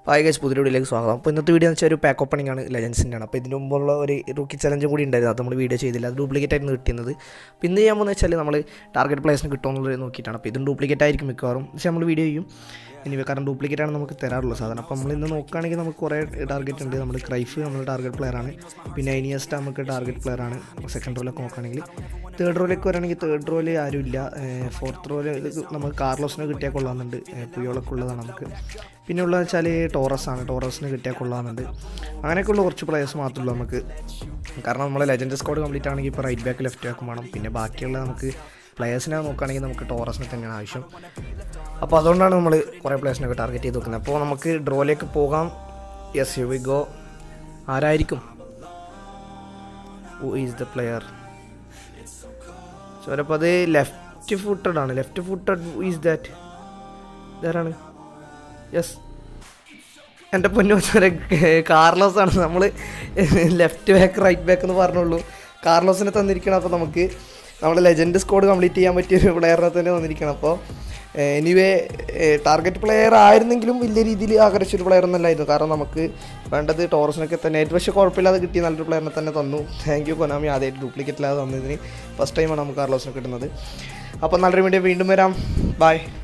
hi guys പുതിയ വീഡിയോയിലേക്ക് സ്വാഗതം അപ്പോൾ ഇന്നത്തെ വീഡിയോ എന്ന് വെച്ചാൽ ഒരു പാക്ക് ഓപ്പണിംഗ് ആണ് ലെജൻസിൻ്റെ ആണ് അപ്പോൾ ഇതിന് മുമ്പുള്ള ഒരു റൂക്കി ചലഞ്ചും കൂടി ഉണ്ടായിരുന്നു അത് നമ്മൾ വീഡിയോ ചെയ്തില്ല അത് ഡ്യൂപ്ലിക്കേറ്റ് ആയിരുന്നു കിട്ടുന്നത് അപ്പോൾ ഇന്ന് ചെയ്യാൻ പോകുന്നത് വെച്ചാൽ നമ്മൾ ടാർഗറ്റ് പ്ലേസിന് കിട്ടുമെന്നുള്ളത് നോക്കിയിട്ടാണ് അപ്പോൾ ഇതും ഡ്യൂപ്ലിക്കേറ്റ് ആയിരിക്കും മിക്കവാറും പക്ഷേ നമ്മൾ വീഡിയോ ചെയ്യും ഇനി കാരണം ഡ്യൂപ്ലിക്കേറ്റ് ആണ് നമുക്ക് തരാറുള്ള സാധനം അപ്പോൾ നമ്മൾ ഇന്ന് നോക്കുകയാണെങ്കിൽ നമുക്ക് കുറേ ടാർഗറ്റ് ഉണ്ട് നമ്മൾ ക്രൈഫ് നമ്മൾ ടാർഗറ്റ് പ്ലെയർ ആണ് പിന്നെ ഐനിയസ്റ്റ് നമുക്ക് ടാർഗറ്റ് പ്ലെയർ ആണ് സെക്കൻഡ് റോലൊക്കെ നോക്കുകയാണെങ്കിൽ തേർഡ് റോയിലേക്ക് വരാണെങ്കിൽ തേർഡ് റോയിൽ ആരുമില്ല ഫോർത്ത് റോയിൽ നമുക്ക് കാർലോസിന് കിട്ടിയാൽ കൊള്ളാമെന്നുണ്ട് പുയോളൊക്കെ ഉള്ളതാണ് നമുക്ക് പിന്നെ ഉള്ളത് വെച്ചാൽ ടോറസ് ആണ് ടോറസിന് കിട്ടിയാൽ കൊള്ളാമെന്നുണ്ട് അങ്ങനെയൊക്കെയുള്ള കുറച്ച് പ്ലേയേഴ്സ് മാത്രമേ ഉള്ളൂ നമുക്ക് കാരണം നമ്മളെ ലെജൻഡ് സ്ക്വാഡ് കംപ്ലീറ്റ് ആണെങ്കിൽ ഇപ്പോൾ റൈറ്റ് ബാക്ക് ലെഫ്റ്റ് ബാക്കും വേണം പിന്നെ ബാക്കിയുള്ള നമുക്ക് പ്ലേയേഴ്സിനെ നോക്കുകയാണെങ്കിൽ നമുക്ക് ടോറസിനെ തന്നെയാണ് ആവശ്യം അപ്പോൾ അതുകൊണ്ടാണ് നമ്മൾ കുറേ പ്ലേയേഴ്സിനൊക്കെ ടാർഗറ്റ് ചെയ്ത് വെക്കുന്നത് അപ്പോൾ നമുക്ക് ഡ്രോയിലേക്ക് പോകാം യെസ് യു വി ഗോ ആരായിരിക്കും ഹു ഈസ് ദ പ്ലെയർ ചിലപ്പോൾ അത് ലെഫ്റ്റ് ഫുട്ടഡ് ആണ് ലെഫ്റ്റ് ഫുട്ടഡ് ഈസ് ദാറ്റ് ഇതാരാണ് യെസ് എൻ്റെ പൊന്നു വെച്ചാൽ കാർലോസ് ആണ് നമ്മൾ ലെഫ്റ്റ് ബാക്ക് റൈറ്റ് ബാക്ക് എന്ന് പറഞ്ഞുള്ളൂ കാർലോസിനെ തന്നിരിക്കണം അപ്പോൾ നമുക്ക് നമ്മുടെ ലെജൻഡ് സ്കോഡ് കംപ്ലീറ്റ് ചെയ്യാൻ പറ്റിയ ഒരു പ്ലെയറിനെ തന്നെ തന്നിരിക്കണം അപ്പോൾ എനിവേ ടാർഗറ്റ് പ്ലെയർ ആയിരുന്നെങ്കിലും വലിയ രീതിയിൽ ആകർഷിച്ചൊരു പ്ലെയർ ഒന്നല്ലായിരുന്നു കാരണം നമുക്ക് വേണ്ടത് ടോറസിനൊക്കെ തന്നെ ആയിട്ട് പക്ഷേ കുഴപ്പമില്ലാതെ കിട്ടിയ നല്ലൊരു പ്ലെയറിനെ തന്നെ തന്നു താങ്ക് യു കൊനാമി ആദ്യമായിട്ട് ഡ്യൂപ്ലിക്കേറ്റ് ഇല്ലാതെ തന്നതിന് ഫസ്റ്റ് ടൈമാണ് നമുക്ക് കാർലോസിനെ കിട്ടുന്നത് അപ്പോൾ നല്ലൊരു വീഡിയോ വീണ്ടും വരാം ബൈ